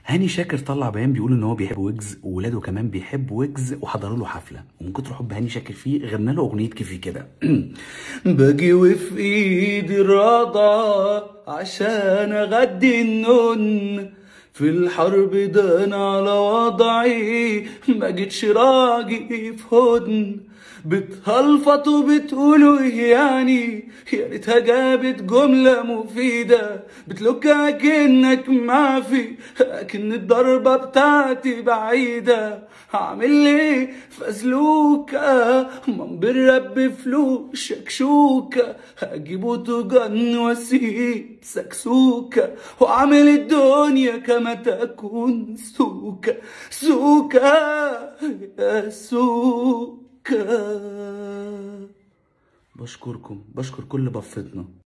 هاني شاكر طلع بيان بيقول ان هو بيحب ويجز وولاده كمان بيحبوا ويجز وحضروا له حفله ومن كتر حب هاني شاكر فيه غنى له اغنيه كيفي كده باجي وفي ايدي الرضا عشان اغدي النون في الحرب ده انا على وضعي ما جيتش راجي في هدن بتهلفطوا بتقولوا ايه يعني يا ريتها جابت جملة مفيدة بتلوك اكنك معفي اكن الضربة بتاعتي بعيدة هعمل ايه فزلوكة من بالرب فلوس شكشوكة هجيبه تجن واسيب سكسوكة واعمل الدنيا كما تكون سوكة سوكة يا سوكة بشكركم بشكر كل بفتنا